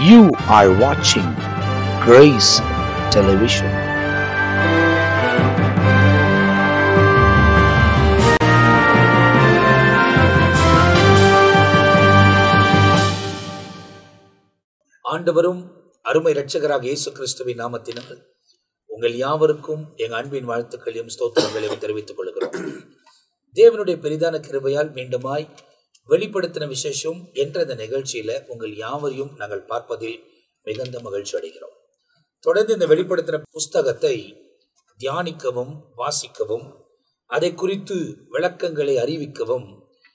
You are watching Grace Television. ஆண்டவரும் அருமை இரட்சகராக இயேசு கிறிஸ்துவின் நாமத்தினால் உங்கள் யாவருக்கும் எங்கள் அன்பின் வாழ்த்துக்களையும் ஸ்தோத்திரங்களையும் தெரிவித்துக் கொள்கிறோம் தேவனுடைய பெரிதான கிருபையால் மீண்டுமாய் வெளிப்படுத்தின விசேஷம் என்ற இந்த நிகழ்ச்சியில உங்கள் யாவரையும் நாங்கள் பார்ப்பதில் மிகுந்த மகிழ்ச்சி அடைகிறோம் தொடர்ந்து இந்த வெளிப்படுத்தின புஸ்தகத்தை தியானிக்கவும் வாசிக்கவும் அதை குறித்து விளக்கங்களை அறிவிக்கவும்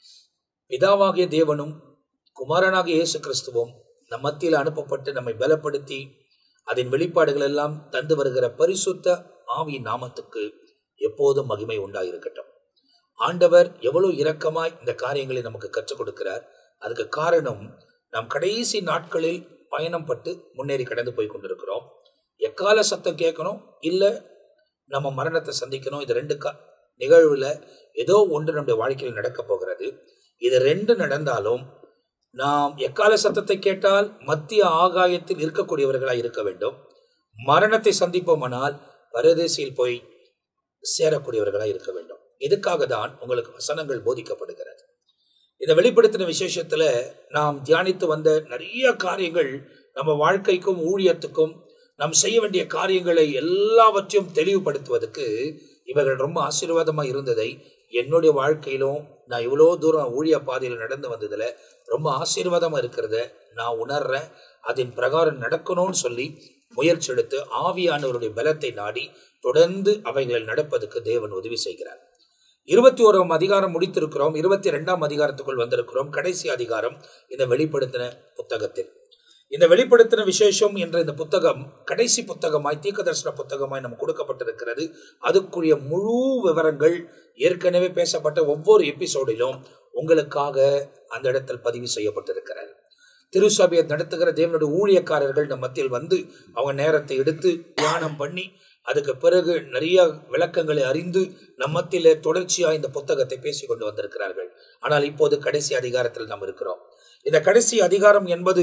பிதாவாகிய தேவனும் குமாரனாகிய இயேசு கிறிஸ்துவும் நம் மத்தியில் அனுப்பப்பட்டு நம்மை பலப்படுத்தி அதன் வெளிப்பாடுகள் எல்லாம் தந்து வருகிற பரிசுத்த ஆவியின் நாமத்துக்கு எப்போதும் மகிமை உண்டாயிருக்கட்டும் ஆண்டவர் எவ்வளவு இரக்கமாய் இந்த காரியங்களை நமக்கு கற்றுக் கொடுக்கிறார் அதுக்கு காரணம் நாம் கடைசி நாட்களில் பயணம் பட்டு முன்னேறி கடந்து போய் கொண்டிருக்கிறோம் எக்கால சத்தம் கேட்கணும் இல்லை நம்ம மரணத்தை சந்திக்கணும் இது ரெண்டு கா நிகழ்வுல ஏதோ ஒன்று நம்முடைய வாழ்க்கையில் நடக்க போகிறது இது ரெண்டு நடந்தாலும் நாம் எக்கால சத்தத்தை கேட்டால் மத்திய ஆகாயத்தில் இருக்கக்கூடியவர்களாய் இருக்க வேண்டும் மரணத்தை சந்திப்போமானால் பரதேசியில் போய் சேரக்கூடியவர்களாய் இருக்க வேண்டும் இதுக்காக தான் உங்களுக்கு வசனங்கள் போதிக்கப்படுகிறது இதை வெளிப்படுத்தின விசேஷத்துல நாம் தியானித்து வந்த நிறைய காரியங்கள் நம்ம வாழ்க்கைக்கும் ஊழியத்துக்கும் நாம் செய்ய வேண்டிய காரியங்களை எல்லாவற்றையும் தெளிவுபடுத்துவதற்கு இவர்கள் ரொம்ப ஆசீர்வாதமா இருந்ததை என்னுடைய வாழ்க்கையிலும் நான் இவ்வளோ தூரம் ஊழிய பாதையில் நடந்து வந்ததுல ரொம்ப ஆசீர்வாதமா இருக்கிறத நான் உணர்றேன் அதன் பிரகாரம் நடக்கணும்னு சொல்லி முயற்சி எடுத்து ஆவியானவருடைய பலத்தை நாடி தொடர்ந்து அவைகளில் நடப்பதற்கு தேவன் உதவி செய்கிறார் இருபத்தி ஓராம் அதிகாரம் முடித்திருக்கிறோம் இருபத்தி ரெண்டாம் அதிகாரத்துக்குள் வந்திருக்கிறோம் கடைசி அதிகாரம் இந்த வெளிப்படுத்தின புத்தகத்தில் இந்த வெளிப்படுத்தின விசேஷம் என்ற இந்த புத்தகம் கடைசி புத்தகமாய் தீர்க்கதர்சன புத்தகமாய் நமக்கு கொடுக்கப்பட்டிருக்கிறது அதுக்குரிய முழு விவரங்கள் ஏற்கனவே பேசப்பட்ட ஒவ்வொரு எபிசோடிலும் உங்களுக்காக அந்த இடத்தில் பதிவு செய்யப்பட்டிருக்கிறது திருசபையை நடத்துகிற தேவனுடைய ஊழியக்காரர்கள் நம் மத்தியில் வந்து அவங்க நேரத்தை எடுத்து தியானம் பண்ணி அதுக்கு பிறகு நிறைய விளக்கங்களை அறிந்து நம்மத்திலே தொடர்ச்சியா இந்த புத்தகத்தை பேசிக் கொண்டு வந்திருக்கிறார்கள் ஆனால் இப்போது கடைசி அதிகாரத்தில் நாம் இருக்கிறோம் இந்த கடைசி அதிகாரம் என்பது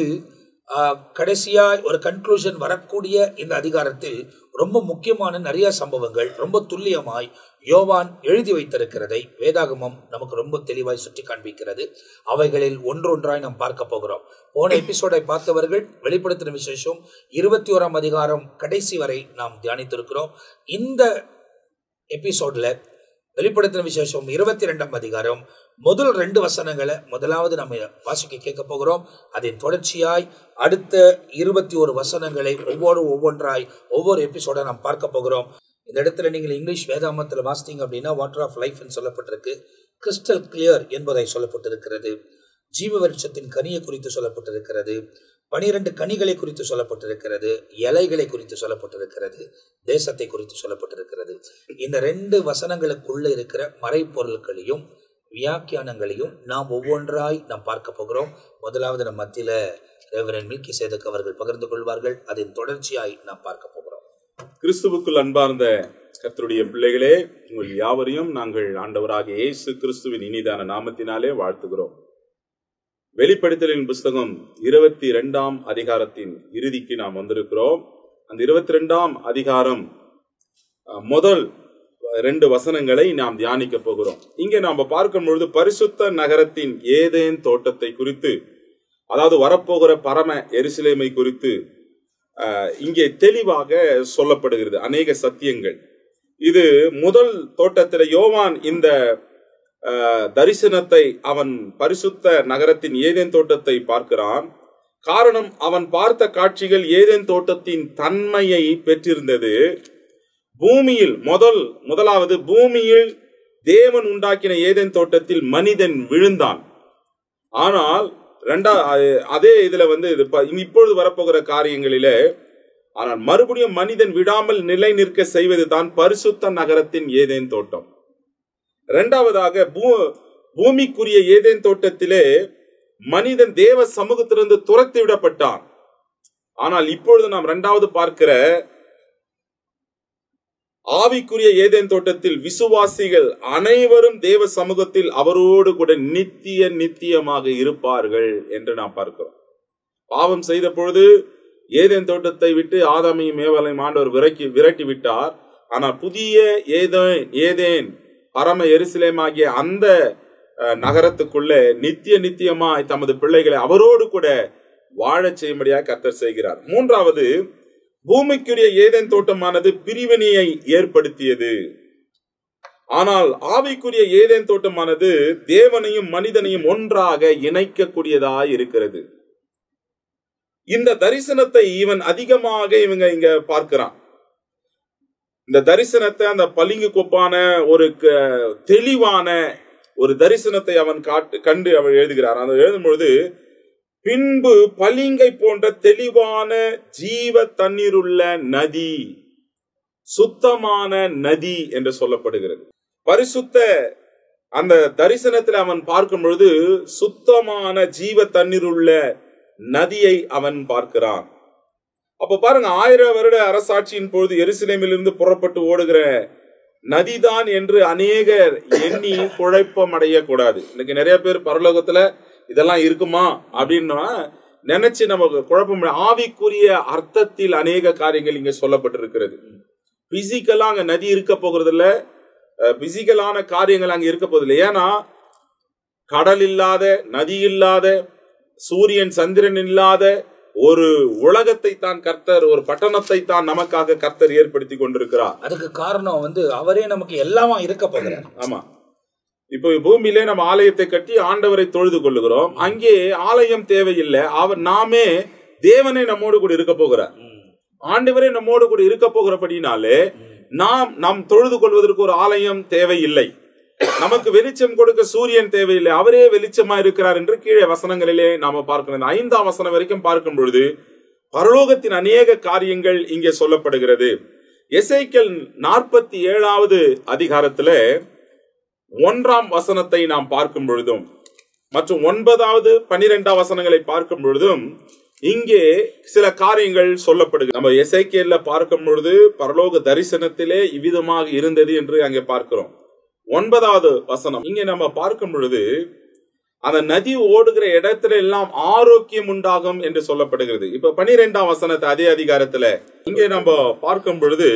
கடைசியா ஒரு கன்க்ளூஷன் வரக்கூடிய இந்த அதிகாரத்தில் ரொம்ப முக்கியமான நிறைய சம்பவங்கள் ரொம்ப துல்லியமாய் யோவான் எழுதி வைத்திருக்கிறதை வேதாகமம் நமக்கு ரொம்ப தெளிவாய் சுட்டி காண்பிக்கிறது அவைகளில் ஒன்றொன்றாய் நாம் பார்க்க போகிறோம் போன எபிசோடை பார்த்தவர்கள் வெளிப்படுத்தின விசேஷம் இருபத்தி ஓராம் அதிகாரம் கடைசி வரை நாம் தியானித்திருக்கிறோம் இந்த எபிசோட்ல வெளிப்படுத்தின விசேஷம் இருபத்தி ரெண்டாம் அதிகாரம் முதல் ரெண்டு வசனங்களை முதலாவது நம்ம வாசிக்க கேட்க போகிறோம் அதன் தொடர்ச்சியாய் அடுத்த இருபத்தி ஒரு வசனங்களை ஒவ்வொரு ஒவ்வொன்றாய் ஒவ்வொரு எபிசோட நாம் பார்க்க போகிறோம் இந்த இடத்துல நீங்கள் இங்கிலீஷ் வேதாமத்தில் வாசித்தீங்க அப்படின்னா வாட்டர் ஆஃப் லைஃப்னு சொல்லப்பட்டிருக்கு கிறிஸ்டல் கிளியர் என்பதை சொல்லப்பட்டிருக்கிறது ஜீவ வருஷத்தின் கனியை குறித்து சொல்லப்பட்டிருக்கிறது பனிரெண்டு கனிகளை குறித்து சொல்லப்பட்டிருக்கிறது இலைகளை குறித்து சொல்லப்பட்டிருக்கிறது தேசத்தை குறித்து சொல்லப்பட்டிருக்கிறது இந்த ரெண்டு வசனங்களுக்குள்ள இருக்கிற மறைப்பொருட்களையும் வியாக்கியானங்களையும் நாம் ஒவ்வொன்றாய் நாம் பார்க்க போகிறோம் முதலாவது நம் மத்தியில ரெவரன் மில்கி சேதக் அவர்கள் பகிர்ந்து கொள்வார்கள் அதன் தொடர்ச்சியாய் நாம் பார்க்க போகிறோம் கிறிஸ்துவுக்குள் அன்பார்ந்த கர்த்தருடைய பிள்ளைகளே உங்கள் யாவரையும் நாங்கள் ஆண்டவராக இயேசு கிறிஸ்துவின் இனிதான நாமத்தினாலே வாழ்த்துகிறோம் வெளிப்படுத்தலின் புஸ்தகம் இருபத்தி இரண்டாம் அதிகாரத்தின் இறுதிக்கு நாம் வந்திருக்கிறோம் அந்த இருபத்தி ரெண்டாம் அதிகாரம் முதல் ரெண்டு வசனங்களை நாம் தியானிக்க போகிறோம் இங்கே நாம் பார்க்கும் பொழுது பரிசுத்த நகரத்தின் ஏதேன் தோட்டத்தை குறித்து அதாவது வரப்போகிற பரம எருசலேமை குறித்து இங்கே தெளிவாக சொல்லப்படுகிறது அநேக சத்தியங்கள் இது முதல் தோட்டத்தில் யோவான் இந்த தரிசனத்தை அவன் பரிசுத்த நகரத்தின் ஏதேன் தோட்டத்தை பார்க்கிறான் காரணம் அவன் பார்த்த காட்சிகள் ஏதேன் தோட்டத்தின் தன்மையை பெற்றிருந்தது பூமியில் முதல் முதலாவது பூமியில் தேவன் உண்டாக்கின ஏதேன் தோட்டத்தில் மனிதன் விழுந்தான் ஆனால் ரெண்டா அதே இதுல வந்து இப்பொழுது வரப்போகிற காரியங்களிலே ஆனால் மறுபடியும் மனிதன் விடாமல் நிலை நிற்க செய்வது தான் பரிசுத்த நகரத்தின் ஏதேன் தோட்டம் இரண்டாவதாக பூ பூமிக்குரிய ஏதேன் தோட்டத்திலே மனிதன் தேவ சமூகத்திலிருந்து துரத்தி விடப்பட்டான் ஆனால் இப்பொழுது நாம் இரண்டாவது பார்க்கிற ஆவிக்குரிய ஏதேன் தோட்டத்தில் விசுவாசிகள் அனைவரும் தேவ சமூகத்தில் அவரோடு கூட நித்திய நித்தியமாக இருப்பார்கள் என்று நாம் பார்க்கிறோம் பாவம் செய்த பொழுது ஏதேன் தோட்டத்தை விட்டு ஆதாமையும் மேவலையும் ஆண்டவர் விரக்கி விரட்டி விட்டார் ஆனால் புதிய ஏதேன் ஏதேன் பரம எருசலேமாகிய அந்த அஹ், நகரத்துக்குள்ளே நித்திய நித்தியமாய் தமது பிள்ளைகளை அவரோடு கூட வாழச் செய்யும்படியாக கர்த்தர் செய்கிறார் மூன்றாவது பூமிக்குரிய ஏதேன் தோட்டமானது பிரிவினையை ஏற்படுத்தியது ஆனால் ஆவிக்குரிய ஏதேன் தோட்டமானது தேவனையும் மனிதனையும் ஒன்றாக இணைக்கக்கூடியதாய் இருக்கிறது இந்த தரிசனத்தை இவன் அதிகமாக இவங்க இங்க பார்க்கிறான் இந்த தரிசனத்தை அந்த பளிங்கு கொப்பான ஒரு க- தெளிவான ஒரு தரிசனத்தை அவன் காட்டு கண்டு அவன் எழுதுகிறார் அந்த எழுதும் பொழுது பின்பு பளிங்கை போன்ற தெளிவான ஜீவ தண்ணீருள்ள நதி சுத்தமான நதி என்று சொல்லப்படுகிறது பரிசுத்த அந்த தரிசனத்தில் அவன் பார்க்கும் பொழுது சுத்தமான ஜீவ தண்ணீர் உள்ள நதியை அவன் பார்க்கிறான் அப்ப பாருங்க ஆயிரம் வருட அரசாட்சியின் பொழுது எருசலேமிலிருந்து புறப்பட்டு ஓடுகிற நதிதான் என்று அநேகர் எண்ணி குழப்பம் அடையக்கூடாது இன்னைக்கு நிறைய பேர் பரலோகத்துல இதெல்லாம் இருக்குமா அப்படின்னா நினைச்சு நமக்கு குழப்பம் அடை- ஆவிக்குரிய அர்த்தத்தில் அநேக காரியங்கள் இங்க சொல்லப்பட்டிருக்கிறது பிசிக்கலா அங்க நதி இருக்க போகிறது இல்ல பிசிக்கலான காரியங்கள் அங்க இருக்க போதில்லை ஏன்னா கடல் இல்லாத நதி இல்லாத சூரியன் சந்திரன் இல்லாத ஒரு உலகத்தை தான் கர்த்தர் ஒரு பட்டணத்தை தான் நமக்காக கர்த்தர் ஏற்படுத்தி கொண்டிருக்கிறார் அதுக்கு காரணம் வந்து அவரே நமக்கு எல்லாமா இருக்க போகிறார் ஆமா இப்போ பூமியிலே நம்ம ஆலயத்தை கட்டி ஆண்டவரை தொழுது கொள்ளுகிறோம் அங்கே ஆலயம் தேவையில்லை அவர் நாமே தேவனை நம்மோடு கூட இருக்க போகிறார் ஆண்டவரே நம்மோடு கூட இருக்க போகிறபடினாலே நாம் நாம் தொழுது கொள்வதற்கு ஒரு ஆலயம் தேவையில்லை நமக்கு வெளிச்சம் கொடுக்க சூரியன் தேவையில்லை அவரே வெளிச்சமா இருக்கிறார் என்று கீழே வசனங்களிலே நாம பார்க்கணும் இந்த ஐந்தாம் வசனம் வரைக்கும் பார்க்கும் பொழுது பரலோகத்தின் அநேக காரியங்கள் இங்கே சொல்லப்படுகிறது எசைக்கல் நாற்பத்தி ஏழாவது அதிகாரத்துல ஒன்றாம் வசனத்தை நாம் பார்க்கும் பொழுதும் மற்றும் ஒன்பதாவது பனிரெண்டாம் வசனங்களை பார்க்கும் பொழுதும் இங்கே சில காரியங்கள் சொல்லப்படுகிறது நம்ம எசைக்கேல்ல பார்க்கும் பொழுது பரலோக தரிசனத்திலே இவ்விதமாக இருந்தது என்று அங்கே பார்க்கிறோம் ஒன்பதாவது வசனம் இங்கே நம்ம பார்க்கும் பொழுது அந்த நதி ஓடுகிற இடத்துல எல்லாம் ஆரோக்கியம் உண்டாகும் என்று சொல்லப்படுகிறது இப்ப பனிரெண்டாம் வசனத்தை அதே அதிகாரத்துல இங்கே நம்ம பார்க்கும் பொழுது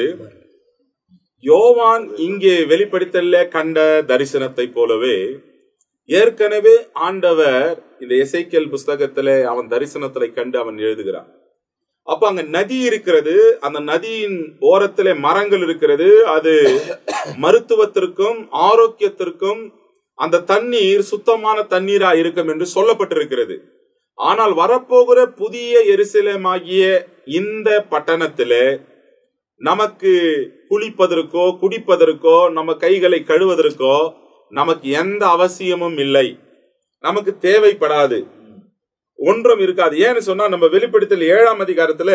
யோவான் இங்கே வெளிப்படுத்தல கண்ட தரிசனத்தை போலவே ஏற்கனவே ஆண்டவர் இந்த எசைக்கேல் புஸ்தகத்துல அவன் தரிசனத்துல கண்டு அவன் எழுதுகிறான் அப்ப அங்க நதி இருக்கிறது அந்த நதியின் ஓரத்திலே மரங்கள் இருக்கிறது அது மருத்துவத்திற்கும் ஆரோக்கியத்திற்கும் அந்த தண்ணீர் சுத்தமான தண்ணீரா இருக்கும் என்று சொல்லப்பட்டிருக்கிறது ஆனால் வரப்போகிற புதிய எருசலேமாகிய இந்த பட்டணத்திலே நமக்கு குளிப்பதற்கோ குடிப்பதற்கோ நம்ம கைகளை கழுவதற்கோ நமக்கு எந்த அவசியமும் இல்லை நமக்கு தேவைப்படாது ஒன்றும் இருக்காது ஏன்னு சொன்னா நம்ம வெளிப்படுத்தல் ஏழாம் அதிகாரத்துல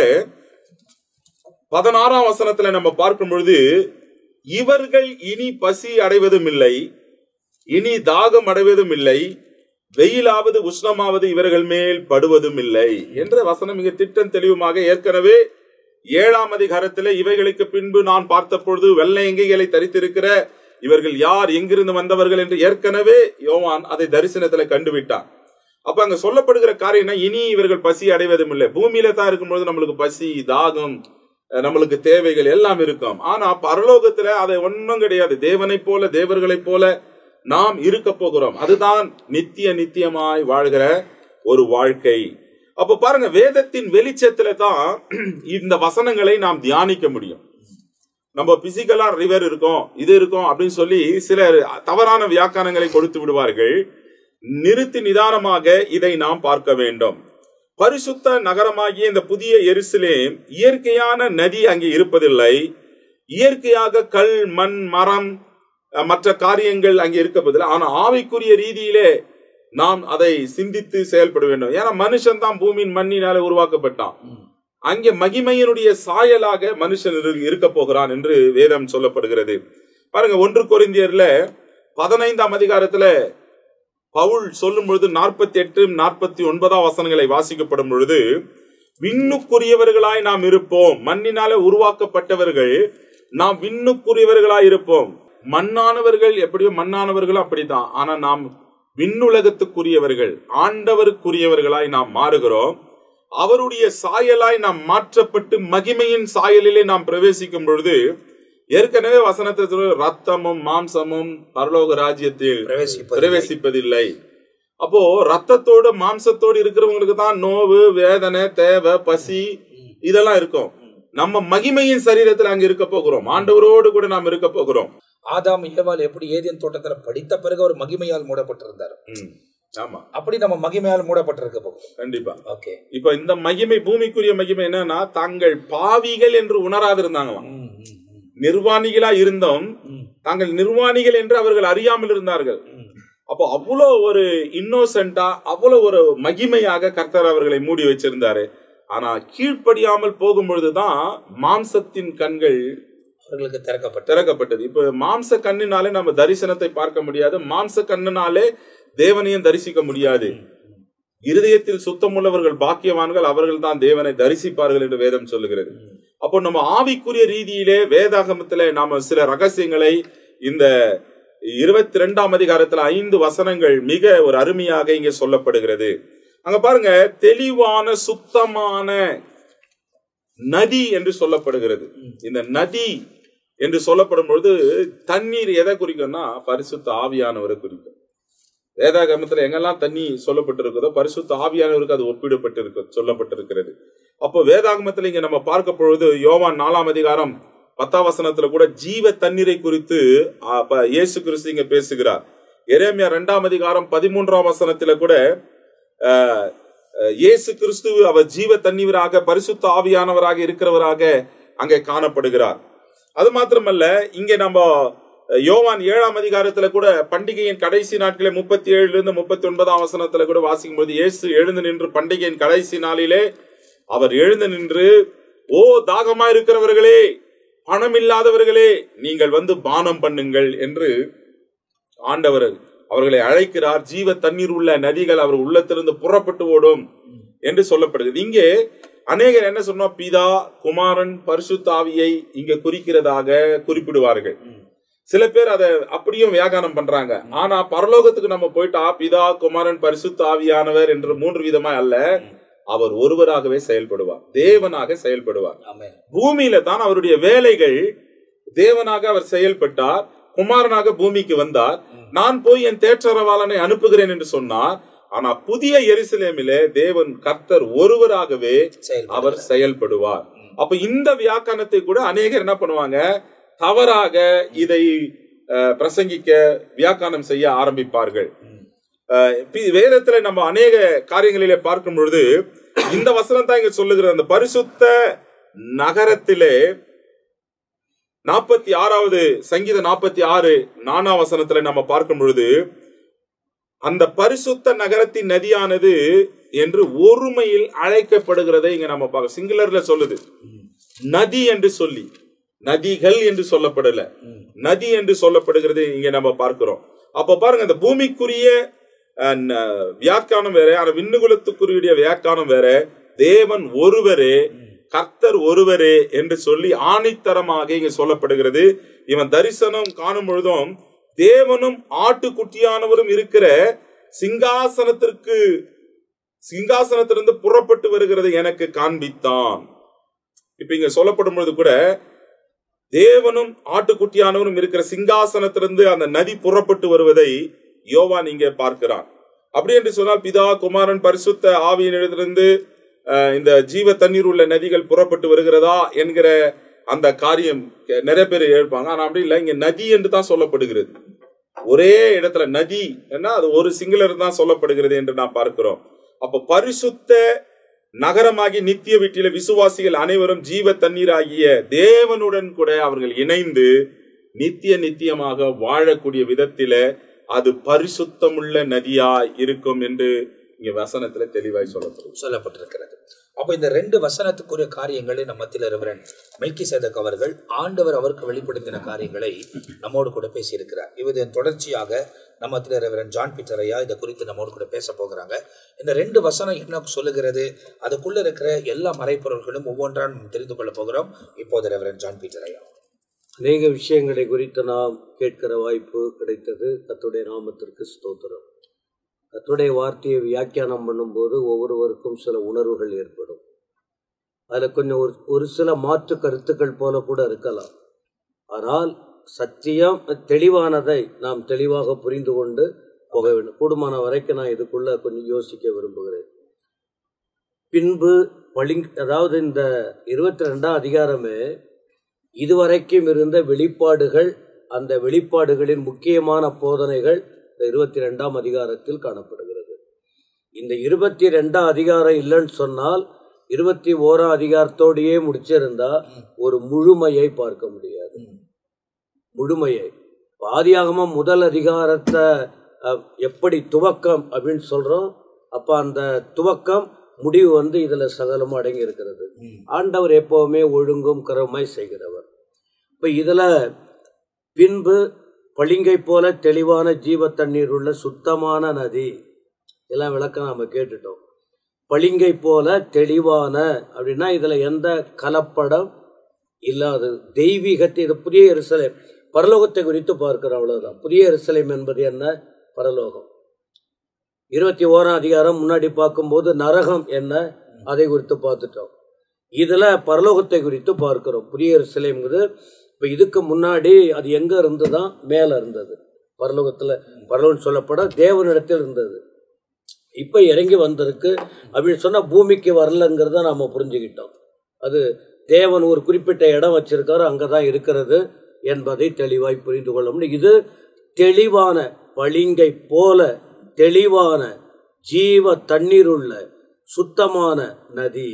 பதினாறாம் வசனத்துல நம்ம பார்க்கும் பொழுது இவர்கள் இனி பசி அடைவதும் இல்லை இனி தாகம் அடைவதும் இல்லை வெயிலாவது உஷ்ணமாவது இவர்கள் மேல் படுவதும் இல்லை என்ற வசனம் மிக திட்டம் தெளிவுமாக ஏற்கனவே ஏழாம் அதிகாரத்திலே இவைகளுக்கு பின்பு நான் பார்த்த பொழுது வெள்ளை எங்கைகளை தரித்திருக்கிற இவர்கள் யார் எங்கிருந்து வந்தவர்கள் என்று ஏற்கனவே யோவான் அதை தரிசனத்துல கண்டுவிட்டார் அப்ப அங்க சொல்லப்படுகிற காரியம்னா இனி இவர்கள் பசி அடைவதும் இல்லை பூமியில தான் இருக்கும்பொழுது நம்மளுக்கு பசி தாகம் அஹ் நம்மளுக்கு தேவைகள் எல்லாம் இருக்கும் ஆனா பரலோகத்துல அதை ஒன்றும் கிடையாது தேவனைப் போல தேவர்களைப் போல நாம் இருக்க போகிறோம் அதுதான் நித்திய நித்தியமாய் வாழ்கிற ஒரு வாழ்க்கை அப்ப பாருங்க வேதத்தின் வெளிச்சத்துல தான் இந்த வசனங்களை நாம் தியானிக்க முடியும் நம்ம பிசிக்கலா ரிவர் இருக்கும் இது இருக்கும் அப்படின்னு சொல்லி சிலர் தவறான வியாக்கியானங்களை கொடுத்து விடுவார்கள் நிறுத்தி நிதானமாக இதை நாம் பார்க்க வேண்டும் பரிசுத்த நகரமாகிய இந்த புதிய எருசலேம் இயற்கையான நதி அங்கே இருப்பதில்லை இயற்கையாக கல் மண் மரம் அஹ், மற்ற காரியங்கள் அங்கே இருக்கப்பதில்லை ஆனா ஆவிக்குரிய ரீதியிலே நாம் அதை சிந்தித்து செயல்பட வேண்டும் ஏன்னா மனுஷன் தான் பூமியின் மண்ணினாலே உருவாக்கப்பட்டான் அங்கே மகிமையினுடைய சாயலாக மனுஷன் இரு- இருக்க போகிறான் என்று வேதம் சொல்லப்படுகிறது பாருங்க ஒன்று கொரிந்தியர்ல பதினைந்தாம் அதிகாரத்துல பவுல் சொல்லும் பொழுது நாற்பத்தி எட்டு நாற்பத்தி ஒன்பதாம் வசனங்களை வாசிக்கப்படும் பொழுது விண்ணுக்குரியவர்களாய் நாம் இருப்போம் மண்ணினால உருவாக்கப்பட்டவர்கள் நாம் விண்ணுக்குரியவர்களாய் இருப்போம் மண்ணானவர்கள் எப்படியோ மண்ணானவர்களும் அப்படித்தான் ஆனா நாம் விண்ணுலகத்துக்குரியவர்கள் ஆண்டவருக்குரியவர்களாய் நாம் மாறுகிறோம் அவருடைய சாயலாய் நாம் மாற்றப்பட்டு மகிமையின் சாயலிலே நாம் பிரவேசிக்கும் பொழுது ஏற்கனவே வசனத்தை சொல்ல ரத்தமும் மாம்சமும் பரலோக ராஜ்யத்தில் பிரவேசிப்பதில்லை. பிரவேசிப்பதில்லை அப்போ ரத்தத்தோடு மாம்சத்தோடு இருக்கிறவங்களுக்கு தான் நோவு வேதனை தேவை பசி இதெல்லாம் இருக்கும் நம்ம மகிமையின் சரீரத்தில் அங்க இருக்க போகிறோம் ஆண்டவரோடு கூட நாம் இருக்க போகிறோம் ஆதாம் ஏவாள் எப்படி ஏதேன் தோட்டத்துல படித்த பிறகு அவர் மகிமையால் மூடப்பட்டிருந்தார் ம், ஆமா அப்படி நம்ம மகிமையால் மூடப்பட்டிருக்க போகிறோம் கண்டிப்பா ஓகே இப்ப இந்த மகிமை பூமிக்குரிய மகிமை என்னன்னா தாங்கள் பாவிகள் என்று உணராதிருந்தாங்களாம் நிர்வாணிகளா இருந்தோம் தாங்கள் நிர்வாணிகள் என்று அவர்கள் அறியாமல் இருந்தார்கள் அப்போ அவ்வளோ ஒரு இன்னோசென்டா அவ்வளோ ஒரு மகிமையாக கர்த்தர் அவர்களை மூடி வச்சிருந்தாரு ஆனா கீழ்ப்படியாமல் போகும் பொழுதுதான் மாம்சத்தின் கண்கள் அவர்களுக்கு திறக்கப்பட்ட திறக்கப்பட்டது இப்ப மாம்ச கண்ணினாலே நம்ம தரிசனத்தை பார்க்க முடியாது மாம்ச கண்ணினாலே தேவனையும் தரிசிக்க முடியாது இருதயத்தில் சுத்தமுள்ளவர்கள் பாக்கியவான்கள் அவர்கள் தான் தேவனை தரிசிப்பார்கள் என்று வேதம் சொல்லுகிறது அப்போ நம்ம ஆவிக்குரிய ரீதியிலே வேதாகமத்திலே நாம சில ரகசியங்களை இந்த இருபத்தி ரெண்டாம் அதிகாரத்துல ஐந்து வசனங்கள் மிக ஒரு அருமையாக இங்கே சொல்லப்படுகிறது அங்க பாருங்க தெளிவான சுத்தமான நதி என்று சொல்லப்படுகிறது இந்த நதி என்று சொல்லப்படும் பொழுது தண்ணீர் எதை குறிக்கும்னா பரிசுத்த ஆவியானவரை குறிக்கும் வேதாகமத்துல எங்கெல்லாம் தண்ணி சொல்லப்பட்டிருக்குதோ பரிசுத்த ஆவியானவருக்கு அது ஒப்பிடப்பட்டிருக்கு சொல்லப்பட்டிருக்கிறது அப்போ வேதாகமத்துல இங்க நம்ம பார்க்க பொழுது யோவான் நாலாம் அதிகாரம் பத்தாம் வசனத்துல கூட ஜீவ தண்ணீரை குறித்து ஆ, ப- இயேசு கிறிஸ்து இங்க பேசுகிறார் எரேமியா ரெண்டாம் அதிகாரம் பதிமூன்றாம் வசனத்துல கூட ஆஹ், அஹ், இயேசு கிறிஸ்து அவர் ஜீவ தண்ணீராக பரிசுத்த ஆவியானவராக இருக்கிறவராக அங்கே காணப்படுகிறார் அது மாத்திரமல்ல இங்கே நம்ம அஹ், யோவான் ஏழாம் அதிகாரத்துல கூட பண்டிகையின் கடைசி நாட்களே முப்பத்தி ஏழுல இருந்து முப்பத்தி ஒன்பதாம் வசனத்துல கூட வாசிக்கும் போது இயேசு எழுந்து நின்று பண்டிகையின் கடைசி நாளிலே அவர் எழுந்து நின்று ஓ தாகமா இருக்கிறவர்களே பணம் இல்லாதவர்களே நீங்கள் வந்து பானம் பண்ணுங்கள் என்று ஆண்டவர் அவர்களை அழைக்கிறார் ஜீவ தண்ணீர் உள்ள நதிகள் அவர் உள்ளத்திலிருந்து புறப்பட்டு ஓடும் என்று சொல்லப்படுகிறது இங்கே அநேகர் என்ன சொன்னா பிதா குமாரன் பரிசுத்த ஆவியை இங்க குறிக்கிறதாக குறிப்பிடுவார்கள் சில பேர் அதை அப்படியும் வியாகானம் பண்றாங்க ஆனா பரலோகத்துக்கு நம்ம போயிட்டா பிதா குமாரன் பரிசுத்த ஆவியானவர் என்று மூன்று விதமா அல்ல அவர் ஒருவராகவே செயல்படுவார் தேவனாக செயல்படுவார் ஆமென் பூமியில தான் அவருடைய வேலைகள் தேவனாக அவர் செயல்பட்டார் குமாரனாக பூமிக்கு வந்தார் நான் போய் என் தேற்றரவாளனை அனுப்புகிறேன் என்று சொன்னார் ஆனா புதிய எருசலேமிலே தேவன் கர்த்தர் ஒருவராகவே செயல்படுகிறார். அவர் செயல்படுவார் அப்ப இந்த வியாக்கணத்தை கூட அநேகர் என்ன பண்ணுவாங்க தவறாக இதை அஹ், பிரசங்கிக்க வியாக்கானம் செய்ய ஆரம்பிப்பார்கள் அஹ், பி- வேதத்துல நம்ம அநேக காரியங்களிலே பார்க்கும் பொழுது இந்த வசனம் தான் இங்க சொல்லுகிற அந்த பரிசுத்த நகரத்திலே நாற்பத்தி ஆறாவது சங்கீத நாற்பத்தி ஆறு நானாம் வசனத்துல நம்ம பார்க்கும் பொழுது அந்த பரிசுத்த நகரத்தின் நதியானது என்று ஒருமையில் அழைக்கப்படுகிறதை இங்க நம்ம பார்க்க சிங்குலர்ல சொல்லுது நதி என்று சொல்லி நதிகள் என்று சொல்லப்படல நதி என்று சொல்லப்படுகிறது இங்க நம்ம பார்க்கிறோம் அப்ப பாருங்க இந்த பூமிக்குரிய அஹ், ந- வியாக்கியானம் வேற ஆனா விண்ணுகுலத்துக்குரிய வியாக்கியானம் வேற தேவன் ஒருவரே கர்த்தர் ஒருவரே என்று சொல்லி ஆணித்தரமாக இங்க சொல்லப்படுகிறது இவன் தரிசனம் காணும் பொழுதும் தேவனும் ஆட்டுக்குட்டியானவரும் இருக்கிற சிங்காசனத்திற்கு சிங்காசனத்திலிருந்து புறப்பட்டு வருகிறது எனக்கு காண்பித்தான் இப்ப இங்க சொல்லப்படும் பொழுது கூட தேவனும் ஆட்டுக்குட்டியானவரும் இருக்கிற சிங்காசனத்திலிருந்து அந்த நதி புறப்பட்டு வருவதை யோவான் இங்கே பார்க்கிறான் அப்படி என்று சொன்னால் பிதா குமாரன் பரிசுத்த ஆவியினிடத்திலிருந்து அஹ், இந்த ஜீவ தண்ணீர் உள்ள நதிகள் புறப்பட்டு வருகிறதா என்கிற அந்த காரியம் கே- நிறைய பேர் எழுப்பாங்க ஆனா அப்படி இல்லை இங்க நதி என்று தான் சொல்லப்படுகிறது ஒரே இடத்துல நதி என்ன அது ஒரு சிங்குலர் தான் சொல்லப்படுகிறது என்று நாம் பார்க்கிறோம் அப்ப பரிசுத்த நகரமாகி நித்திய வீட்டில விசுவாசிகள் அனைவரும் ஜீவ தண்ணீராகிய தேவனுடன் கூட அவர்கள் இணைந்து நித்திய நித்தியமாக வாழக்கூடிய விதத்தில அது பரிசுத்தமுள்ள நதியாய் இருக்கும் என்று இங்க வசனத்துல தெளிவாய் சொல்லப்படும் சொல்லப்பட்டிருக்கிறது அப்ப இந்த ரெண்டு வசனத்துக்குரிய காரியங்களை நம்ம மத்தியில் இருக்கிற மெல்கி சேதக் அவர்கள் ஆண்டவர் அவருக்கு வெளிப்படுத்தின காரியங்களை நம்மோடு கூட பேசியிருக்கிறார் இதன் தொடர்ச்சியாக நம்ம மத்தியில் இருக்கிற ஜான் பீட்டர் ஐயா இதை குறித்து நம்மோடு கூட பேச போகிறாங்க இந்த ரெண்டு வசனம் என்ன சொல்லுகிறது அதுக்குள்ள இருக்கிற எல்லா மறைப்பொருள்களும் ஒவ்வொன்றா நம்ம தெரிந்து கொள்ள போகிறோம் இப்போது ரெவரன் ஜான் பீட்டர் ஐயா அநேக விஷயங்களை குறித்து நாம் கேட்கிற வாய்ப்பு கிடைத்தது கர்த்தருடைய நாமத்திற்கு ஸ்தோத்திரம் கர்த்தருடைய வார்த்தையை வியாக்கியானம் பண்ணும்போது ஒவ்வொருவருக்கும் சில உணர்வுகள் ஏற்படும் அதில் கொஞ்சம் ஒரு ஒரு சில மாற்று கருத்துக்கள் போல கூட இருக்கலாம் ஆனால் சத்தியம் தெளிவானதை நாம் தெளிவாக புரிந்து கொண்டு போக வேண்டும் கூடுமான வரைக்கும் நான் இதுக்குள்ள கொஞ்சம் யோசிக்க விரும்புகிறேன் பின்பு பளிங் அதாவது இந்த இருபத்தி ரெண்டாம் அதிகாரமே இதுவரைக்கும் இருந்த வெளிப்பாடுகள் அந்த வெளிப்பாடுகளின் முக்கியமான போதனைகள் இந்த இருபத்தி ரெண்டாம் அதிகாரத்தில் காணப்படுகிறது இந்த இருபத்தி ரெண்டாம் அதிகாரம் இல்லைன்னு சொன்னால் இருபத்தி ஓராம் அதிகாரத்தோடையே முடிச்சிருந்தா ஒரு முழுமையை பார்க்க முடியாது முழுமையை ஆதியாகமம் முதல் அதிகாரத்தை அஹ், எப்படி துவக்கம் அப்படின்னு சொல்றோம் அப்ப அந்த துவக்கம் முடிவு வந்து இதுல சகலமும் அடங்கி இருக்கிறது ஆண்டவர் எப்பவுமே ஒழுங்கும் கரமாய் செய்கிறவர் இப்ப இதுல பின்பு பளிங்கை போல தெளிவான ஜீவ தண்ணீர் உள்ள சுத்தமான நதி இதெல்லாம் விளக்கம் நாம கேட்டுட்டோம் பளிங்கை போல தெளிவான அப்படின்னா இதுல எந்த கலப்படம் இல்லாதது தெய்வீகத்தை இது புதிய எருசலேம் பரலோகத்தை குறித்து பார்க்கிறோம் அவ்வளவுதான் புதிய எருசலேம் என்பது என்ன பரலோகம் இருபத்தி ஓராம் அதிகாரம் முன்னாடி பார்க்கும்போது நரகம் என்ன அதை குறித்து பார்த்துட்டோம் இதுல பரலோகத்தை குறித்து பார்க்கிறோம் புதிய எருசலேம்ங்கிறது இப்ப இதுக்கு முன்னாடி அது எங்க இருந்துதான் மேல இருந்தது பரலோகத்துல பரலோகம் சொல்லப்பட தேவனிடத்தில் இருந்தது இப்ப இறங்கி வந்திருக்கு அப்படின்னு சொன்னா பூமிக்கு வரலங்கிறத நாம புரிஞ்சுக்கிட்டோம் அது தேவன் ஒரு குறிப்பிட்ட இடம் வச்சிருக்காரு அங்கதான் இருக்கிறது என்பதை தெளிவாய் புரிந்து கொள்ள முடியும் இது தெளிவான பளிங்கை போல தெளிவான ஜீவ தண்ணீருள்ள சுத்தமான நதி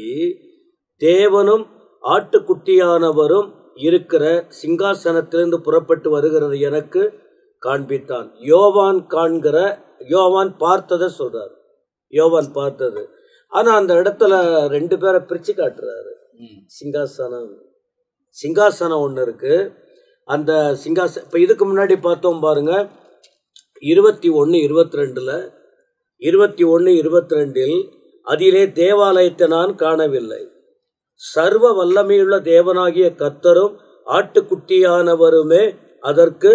தேவனும் ஆட்டுக்குட்டியானவரும் இருக்கிற சிங்காசனத்திலிருந்து புறப்பட்டு வருகிறது எனக்கு காண்பித்தான் யோவான் காண்கிற யோவான் பார்த்ததை சொல்றாரு யோவான் பார்த்தது ஆனா அந்த இடத்துல ரெண்டு பேரை பிரிச்சு காட்டுறாரு சிங்காசனம் சிங்காசனம் ஒன்று இருக்கு அந்த சிங்காச இப்போ இதுக்கு முன்னாடி பார்த்தோம் பாருங்க இருபத்தி ஒன்று இருபத்தி ரெண்டில் இருபத்தி ஒன்று இருபத்தி ரெண்டில் அதிலே தேவாலயத்தை நான் காணவில்லை சர்வ வல்லமையுள்ள தேவனாகிய கர்த்தரும் ஆட்டுக்குட்டியானவருமே அதற்கு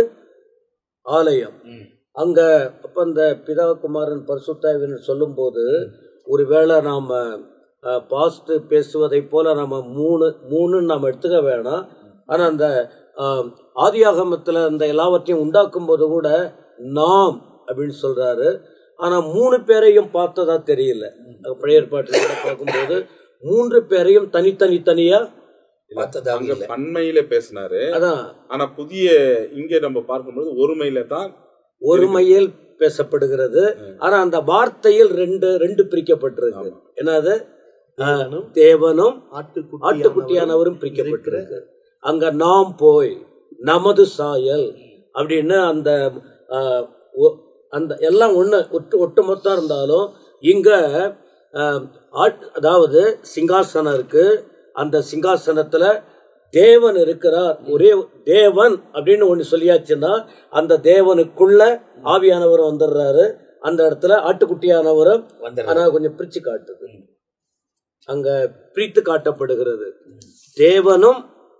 ஆலயம் அங்க அப்ப அந்த பிதா குமாரன் பரிசுத்தாவின் சொல்லும்போது ஒருவேளை நாம பாஸ்ட் பேசுவதை போல நம்ம மூணு மூணுன்னு நாம் எடுத்துக்க வேணாம் ஆனா அந்த ஆஹ், ஆதியாகமத்துல அந்த எல்லாவற்றையும் உண்டாக்கும் போது கூட நாம் அப்படின்னு சொல்றாரு ஆனா மூணு பேரையும் பார்த்ததா தெரியல அங்க பழைய ஏற்பாட்டில் கூட பார்க்கும்போது மூன்று பேரையும் தனித்தனி தனியா பார்த்ததாக அங்க இல்லை பன்மையில பேசினாரு அதான் ஆனா புதிய இங்க நம்ம பார்க்கும்போது ஒருமையில தான் ஒருமையில் பேசப்படுகிறது ஆனா அந்த வார்த்தையில் ரெண்டு ரெண்டு பிரிக்கப்பட்டிருக்கு என்னது ஆஹ், தேவனும் ஆட்டுக்குட்டியானவரும் பிரிக்கப்பட்டிருக்கு அங்க நாம் போய் நமது சாயல் அப்படின்னு அந்த ஆஹ், ஒ- அந்த எல்லாம் ஒண்ணு ஒட்டு ஒட்டுமொத்தம் இருந்தாலும் இங்க ஆஹ், ஆட்- அதாவது சிங்காசனம் இருக்கு அந்த சிங்காசனத்துல தேவன் இருக்கிறார் ஒரே தேவன் அப்படின்னு ஒண்ணு சொல்லியாச்சுன்னா அந்த தேவனுக்குள்ள ஆவியானவர் வந்துடுறாரு அந்த இடத்துல ஆட்டுக்குட்டியானவரும் வந்துடுறாரு. ஆனா கொஞ்சம் பிரிச்சு காட்டுது அங்க பிரித்து காட்டப்படுகிறது தேவனும்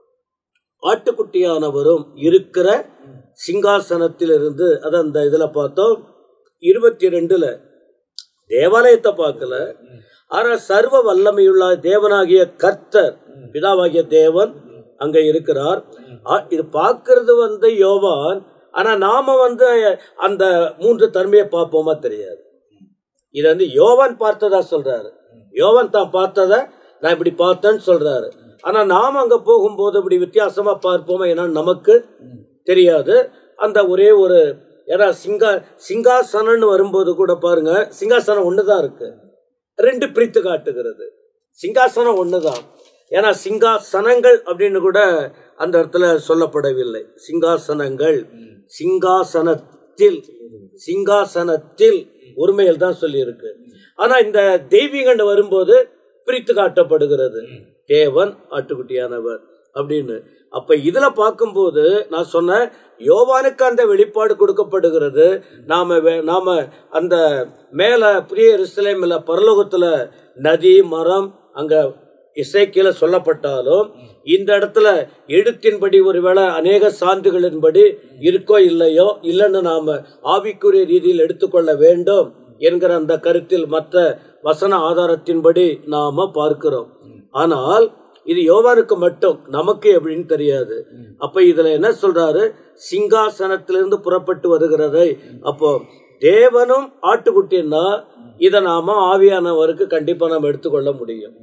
ஆட்டுக்குட்டியானவரும் இருக்கிற சிங்காசனத்தில் இருந்து அது அந்த இதுல பார்த்தோம் இருபத்தி ரெண்டுல தேவாலயத்தை பார்க்கல ஆனா சர்வ வல்லமையுள்ள தேவனாகிய கர்த்தர் பிதாவாகிய தேவன் அங்க இருக்கிறார் ஆ- இது பார்க்கிறது வந்து யோவான் ஆனா நாம வந்து அந்த மூன்று தன்மையை பார்ப்போமா தெரியாது இது வந்து யோவான் பார்த்ததா சொல்றாரு யோவான் தான் பார்த்தத நான் இப்படி பார்த்தேன்னு சொல்றாரு ஆனா நாம அங்க போகும்போது இப்படி வித்தியாசமா பார்ப்போமா ஏன்னா நமக்கு தெரியாது அந்த ஒரே ஒரு ஏன்னா சிங்கா சிங்காசனம்னு வரும்போது கூட பாருங்க சிங்காசனம் ஒண்ணுதான் இருக்கு ரெண்டு பிரித்து காட்டுகிறது சிங்காசனம் ஒண்ணுதான் ஏன்னா சிங்காசனங்கள் அப்படின்னு கூட அந்த இடத்துல சொல்லப்படவில்லை சிங்காசனங்கள் சிங்காசனத்தில் சிங்காசனத்தில் ஒருமையில் தான் சொல்லி இருக்கு ஆனா இந்த தெய்வீகண்டு வரும்போது பிரித்து காட்டப்படுகிறது தேவன் ஆட்டுக்குட்டியானவர் அப்படின்னு அப்ப இதுல பார்க்கும்போது நான் சொன்னேன் யோவானுக்கு அந்த வெளிப்பாடு கொடுக்கப்படுகிறது நாம வே- நாம அந்த மேல புதிய எருசலேம்ல பரலோகத்துல நதி மரம் அங்க இசைக்கில சொல்லப்பட்டாலும் இந்த இடத்துல எழுத்தின்படி ஒருவேளை அநேக சான்றுகளின்படி இருக்கோ இல்லையோ இல்லைன்னு நாம ஆவிக்குரிய ரீதியில் எடுத்துக்கொள்ள வேண்டும் என்கிற அந்த கருத்தில் மற்ற வசன ஆதாரத்தின்படி நாம பார்க்கிறோம் ஆனால் இது யோவானுக்கு மட்டும் நமக்கு எப்படின்னு தெரியாது அப்ப இதுல என்ன சொல்றாரு சிங்காசனத்திலிருந்து புறப்பட்டு வருகிறதை அப்போ தேவனும் ஆட்டுக்குட்டின்னா இதை நாம ஆவியானவருக்கு கண்டிப்பா நாம் எடுத்துக்கொள்ள முடியும்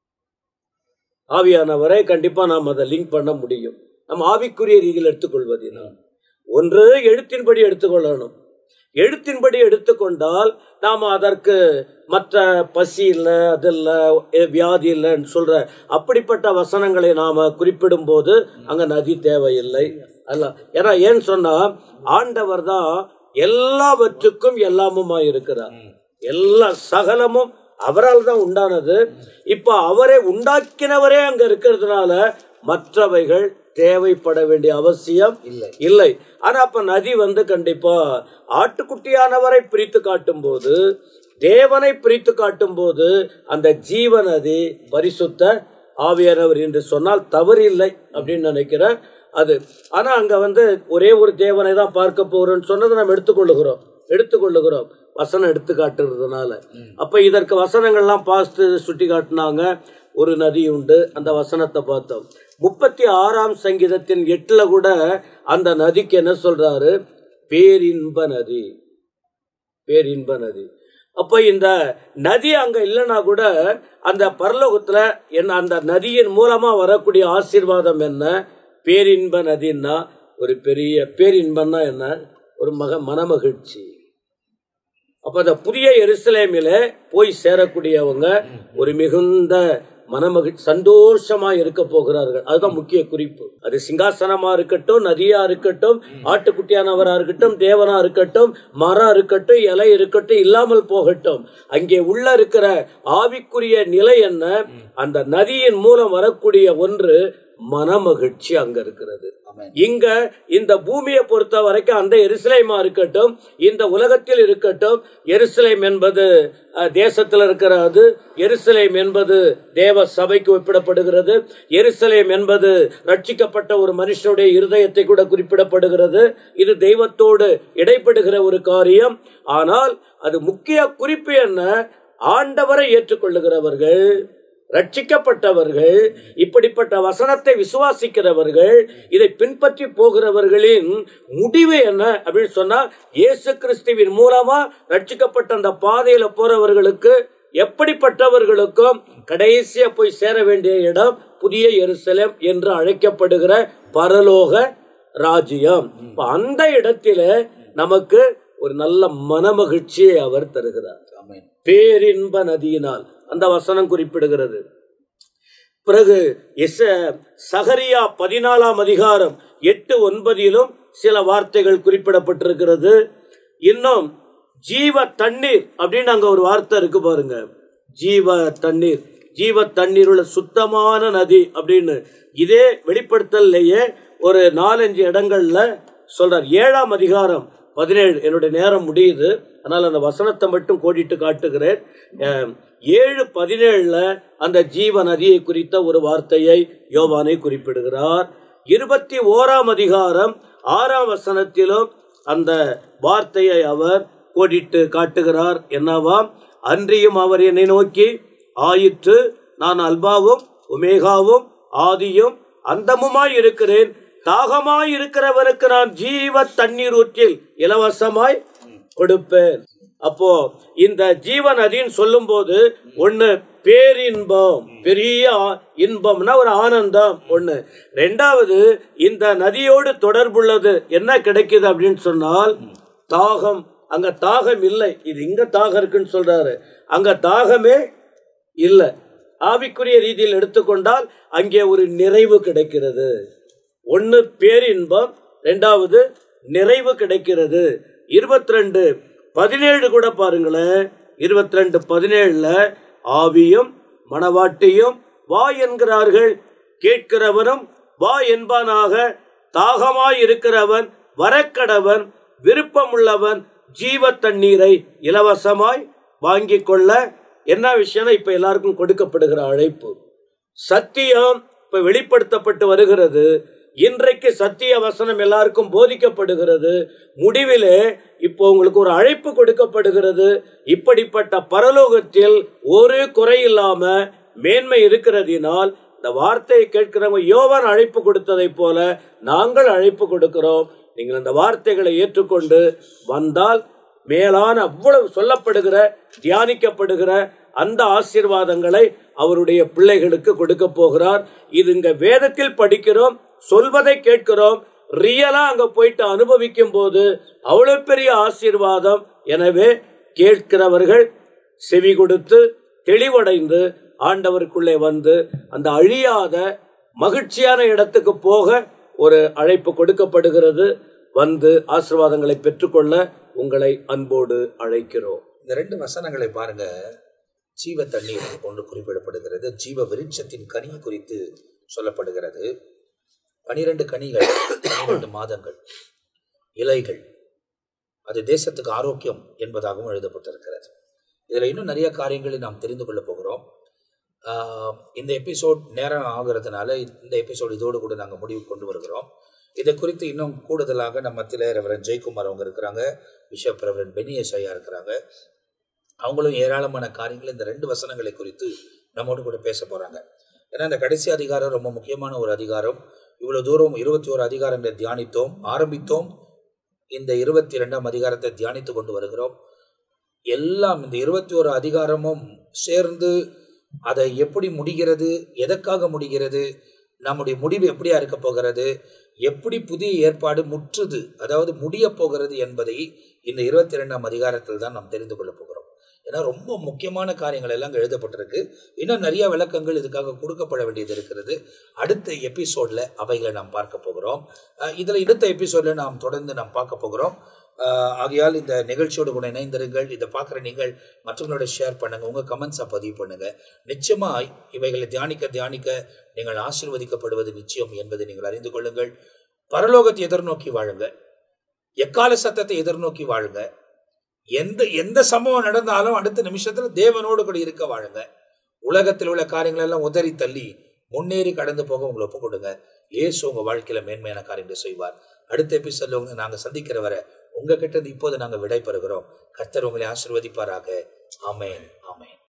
ஆவியானவரை கண்டிப்பா நாம் அதை லிங்க் பண்ண முடியும் நம்ம ஆவிக்குரிய ரீதியில் எடுத்துக்கொள்வதினால் ஒன்று எழுத்தின்படி எடுத்துக்கொள்ளணும் எழுத்தின்படி எடுத்துக்கொண்டால் நாம் அதற்கு மற்ற பசி இல்லை அது இல்லை வியாதி இல்லைன்னு சொல்ற அப்படிப்பட்ட வசனங்களை நாம குறிப்பிடும் போது அங்க நதி தேவையில்லை அல்ல ஏன்னா ஏன்னு சொன்னா ஆண்டவர் தான் எல்லாவற்றுக்கும் எல்லாமுமா இருக்கிறார் எல்லா சகலமும் அவரால் தான் உண்டானது இப்ப அவரை உண்டாக்கினவரே அங்க இருக்கிறதுனால மற்றவைகள் தேவைப்பட வேண்டிய அவசியம் இல்லை. இல்லை ஆனா அப்ப நதி வந்து கண்டிப்பா ஆட்டுக்குட்டியானவரை பிரித்து காட்டும் போது தேவனை பிரித்து காட்டும் போது அந்த ஜீவ நதி பரிசுத்த ஆவியானவர் என்று சொன்னால் தவறு இல்லை அப்படின்னு நினைக்கிறேன் அது ஆனா அங்க வந்து ஒரே ஒரு தேவனை தான் பார்க்க போறோம்னு சொன்னதை நம்ம எடுத்துக்கொள்ளுகிறோம் எடுத்துக்கொள்ளுகிறோம் வசனம் எடுத்து காட்டுறதுனால அப்ப இதற்கு வசனங்கள்லாம் பாஸ்ட் சுட்டி காட்டினாங்க ஒரு நதி உண்டு அந்த வசனத்தை பார்த்தோம் முப்பத்தி ஆறாம் சங்கீதத்தின் எட்டுல கூட அந்த நதிக்கு என்ன சொல்றாரு பேரின்ப நதி பேரின்ப நதி அப்ப இந்த நதி அங்க இல்லைன்னா கூட அந்த பரலோகத்துல என்ன அந்த நதியின் மூலமா வரக்கூடிய ஆசீர்வாதம் என்ன பேரின்ப நதின்னா ஒரு பெரிய பேரின்பம்னா என்ன ஒரு மக மனமகிழ்ச்சி அப்ப அந்த புதிய எருசலேமில போய் சேரக்கூடியவங்க ஒரு மிகுந்த மனமகிழ்ச்சி சந்தோஷமா இருக்க போகிறார்கள் அதுதான் முக்கிய குறிப்பு அது சிங்காசனமா இருக்கட்டும் நதியா இருக்கட்டும் ஆட்டுக்குட்டியானவரா இருக்கட்டும் தேவனா இருக்கட்டும் மரம் இருக்கட்டும் இலை இருக்கட்டும் இல்லாமல் போகட்டும் அங்கே உள்ள இருக்கிற ஆவிக்குரிய நிலை என்ன அந்த நதியின் மூலம் வரக்கூடிய ஒன்று மனமகிழ்ச்சி அங்க இருக்கிறது ஆமென். இங்க இந்த பூமியை பொறுத்த வரைக்கும் அந்த எருசலேமா இருக்கட்டும் இந்த உலகத்தில் இருக்கட்டும் எருசலேம் என்பது அஹ், தேசத்தில் இருக்கிற அது எருசலேம் என்பது தேவ சபைக்கு ஒப்பிடப்படுகிறது எருசலேம் என்பது ரட்சிக்கப்பட்ட ஒரு மனுஷனுடைய இருதயத்தை கூட குறிப்பிடப்படுகிறது இது தெய்வத்தோடு இடைப்படுகிற ஒரு காரியம் ஆனால் அது முக்கிய குறிப்பு என்ன ஆண்டவரை ஏற்றுக்கொள்ளுகிறவர்கள் ரட்சிக்கப்பட்டவர்கள் இப்படிப்பட்ட வசனத்தை விசுவாசிக்கிறவர்கள் இதை பின்பற்றி போகிறவர்களின் முடிவு என்ன அப்படின்னு சொன்னா இயேசு கிறிஸ்துவின் மூலமா ரட்சிக்கப்பட்ட அந்த பாதையில போறவர்களுக்கு எப்படிப்பட்டவர்களுக்கும் கடைசியா போய் சேர வேண்டிய இடம் புதிய எருசலேம் என்று அழைக்கப்படுகிற பரலோக ராஜ்யம் இப்ப அந்த இடத்தில நமக்கு ஒரு நல்ல மனமகிழ்ச்சியை அவர் தருகிறார் ஆமென். பேரின்ப நதியினால் அந்த வசனம் குறிப்பிடுகிறது பிறகு எஸ் சகரியா பதினாலாம் அதிகாரம் எட்டு ஒன்பதிலும் சில வார்த்தைகள் குறிப்பிடப்பட்டிருக்கிறது இன்னும் ஜீவ தண்ணீர் அப்படின்னு அங்க ஒரு வார்த்தை இருக்கு பாருங்க ஜீவ தண்ணீர் ஜீவ தண்ணீர் உள்ள சுத்தமான நதி அப்படின்னு இதே வெளிப்படுத்தலையே ஒரு நாலஞ்சு இடங்கள்ல சொல்றார் ஏழாம் அதிகாரம் பதினேழு என்னுடைய நேரம் முடியுது ஆனால் அந்த வசனத்தை மட்டும் கோடிட்டு காட்டுகிறேன் அஹ், ஏழு பதினேழுல அந்த ஜீவ நதியை குறித்த ஒரு வார்த்தையை யோவானை குறிப்பிடுகிறார் இருபத்தி ஓராம் அதிகாரம் ஆறாம் வசனத்திலும் அந்த வார்த்தையை அவர் கோடிட்டு காட்டுகிறார் என்னவாம் அன்றியும் அவர் என்னை நோக்கி ஆயிற்று நான் அல்பாவும் உமேகாவும் ஆதியும் அந்தமுமாய் இருக்கிறேன் தாகமாய் இருக்கிறவனுக்கு நான் ஜீவ தண்ணீர் ஊற்றில் இலவசமாய் கொடுப்பேன் அப்போ இந்த ஜீவ நதின்னு சொல்லும் போது ஒண்ணு பேரின்பம் பெரிய ஆ- இன்பம்னா ஒரு ஆனந்தம் ஒண்ணு ரெண்டாவது இந்த நதியோடு தொடர்புள்ளது என்ன கிடைக்குது அப்படின்னு சொன்னால் தாகம் அங்க தாகம் இல்லை இது இங்க தாகம் இருக்குன்னு சொல்றாரு அங்க தாகமே இல்லை ஆவிக்குரிய ரீதியில் எடுத்துக்கொண்டால் அங்கே ஒரு நிறைவு கிடைக்கிறது ஒன்னு பேரின்பம் ரெண்டாவது நிறைவு கிடைக்கிறது இருபத்தி ரெண்டு பதினேழு கூட பாருங்களேன் இருபத்தி ரெண்டு பதினேழுல ஆவியும் மணவாட்டியும் வா என்கிறார்கள் கேட்கிறவனும் வா என்பானாக தாகமாய் இருக்கிறவன் வரக்கடவன் விருப்பமுள்ளவன் ஜீவ தண்ணீரை இலவசமாய் வாங்கிக் கொள்ள என்ன விஷயம்னா இப்ப எல்லாருக்கும் கொடுக்கப்படுகிற அழைப்பு சத்தியம் இப்ப வெளிப்படுத்தப்பட்டு வருகிறது இன்றைக்கு சத்திய வசனம் எல்லாருக்கும் போதிக்கப்படுகிறது முடிவிலே இப்போ உங்களுக்கு ஒரு அழைப்பு கொடுக்கப்படுகிறது இப்படிப்பட்ட பரலோகத்தில் ஒரு குறை இல்லாம மேன்மை இருக்கிறதினால் இந்த வார்த்தையை கேட்கிறவங்க யோவான் அழைப்பு கொடுத்ததைப் போல நாங்கள் அழைப்பு கொடுக்கிறோம் நீங்கள் அந்த வார்த்தைகளை ஏற்றுக்கொண்டு வந்தால் மேலான அவ்வளவு சொல்லப்படுகிற தியானிக்கப்படுகிற அந்த ஆசீர்வாதங்களை அவருடைய பிள்ளைகளுக்கு கொடுக்க போகிறார் இது இங்க வேதத்தில் படிக்கிறோம் சொல்வதை கேட்கிறோம் ரியலா அங்க போயிட்டு அனுபவிக்கும் போது அவ்வளவு பெரிய ஆசீர்வாதம் எனவே கேட்கிறவர்கள் செவி கொடுத்து தெளிவடைந்து ஆண்டவருக்குள்ளே வந்து அந்த அழியாத மகிழ்ச்சியான இடத்துக்கு போக ஒரு அழைப்பு கொடுக்கப்படுகிறது வந்து ஆசீர்வாதங்களை பெற்றுக்கொள்ள உங்களை அன்போடு அழைக்கிறோம் இந்த ரெண்டு வசனங்களை பாருங்க ஜீவ தண்ணீர் ஒன்று குறிப்பிடப்படுகிறது ஜீவ விருட்சத்தின் கனி குறித்து சொல்லப்படுகிறது பனிரெண்டு கனிகள் பனிரெண்டு மாதங்கள் இலைகள் அது தேசத்துக்கு ஆரோக்கியம் என்பதாகவும் எழுதப்பட்டிருக்கிறது இதில் இன்னும் நிறைய காரியங்களை நாம் தெரிந்து கொள்ள போகிறோம் ஆஹ் இந்த எபிசோட் நேரம் ஆகிறதுனால இந்த எபிசோட் இதோடு கூட நாங்கள் முடிவு கொண்டு வருகிறோம் இதை குறித்து இன்னும் கூடுதலாக நம்ம மத்தியில் ரெவரன் ஜெயக்குமார் அவங்க இருக்கிறாங்க பிஷப் ரெவரன் பெனியஸ் ஐயா இருக்கிறாங்க அவங்களும் ஏராளமான காரியங்கள் இந்த ரெண்டு வசனங்களை குறித்து நம்மோடு கூட பேச போகிறாங்க ஏன்னா இந்த கடைசி அதிகாரம் ரொம்ப முக்கியமான ஒரு அதிகாரம் இவ்வளோ தூரம் இருபத்தி ஓரு அதிகாரங்களை தியானித்தோம் ஆரம்பித்தோம் இந்த இருபத்தி ரெண்டாம் அதிகாரத்தை தியானித்து கொண்டு வருகிறோம் எல்லாம் இந்த இருபத்தி ஓரு அதிகாரமும் சேர்ந்து அதை எப்படி முடிகிறது எதற்காக முடிகிறது நம்முடைய முடிவு எப்படியா இருக்க போகிறது எப்படி புதிய ஏற்பாடு முற்றுது அதாவது முடிய போகிறது என்பதை இந்த இருபத்தி ரெண்டாம் அதிகாரத்தில் தான் நாம் தெரிந்து கொள்ள போகிறோம் ஏன்னா ரொம்ப முக்கியமான காரியங்கள் எல்லாம் அங்க எழுதப்பட்டிருக்கு இன்னும் நிறைய விளக்கங்கள் இதுக்காக கொடுக்கப்பட வேண்டியது இருக்கிறது அடுத்த எபிசோட்ல அவைகளை நாம் பார்க்க போகிறோம் அஹ் இதுல அடுத்த எபிசோட்ல நாம் தொடர்ந்து நாம் பார்க்க போகிறோம் அஹ் ஆகையால் இந்த நிகழ்ச்சியோடு கூட இணைந்திருங்கள் இதை பார்க்குற நீங்கள் மற்றவங்களோட ஷேர் பண்ணுங்க உங்க கமெண்ட்ஸை பதிவு பண்ணுங்க நிச்சயமாய் இவைகளை தியானிக்க தியானிக்க நீங்கள் ஆசீர்வதிக்கப்படுவது நிச்சயம் என்பதை நீங்கள் அறிந்து கொள்ளுங்கள் பரலோகத்தை எதிர்நோக்கி வாழுங்க எக்கால சத்தத்தை எதிர்நோக்கி வாழுங்க எந்த எந்த சம்பவம் நடந்தாலும் அடுத்த நிமிஷத்துல தேவனோடு கூட இருக்க வாழுங்க உலகத்தில் உள்ள காரியங்கள் எல்லாம் உதறி தள்ளி முன்னேறி கடந்து போக உங்களை ஒப்பு கொடுங்க இயேசு உங்க வாழ்க்கையில மேன்மையான காரியங்களை செய்வார் அடுத்த எபிசோட்ல உங்க நாங்க சந்திக்கிற வரை உங்ககிட்ட இருந்து இப்போது நாங்க விடை பெறுகிறோம் கர்த்தர் உங்களை ஆசீர்வதிப்பாராக ஆமென் ஆமென்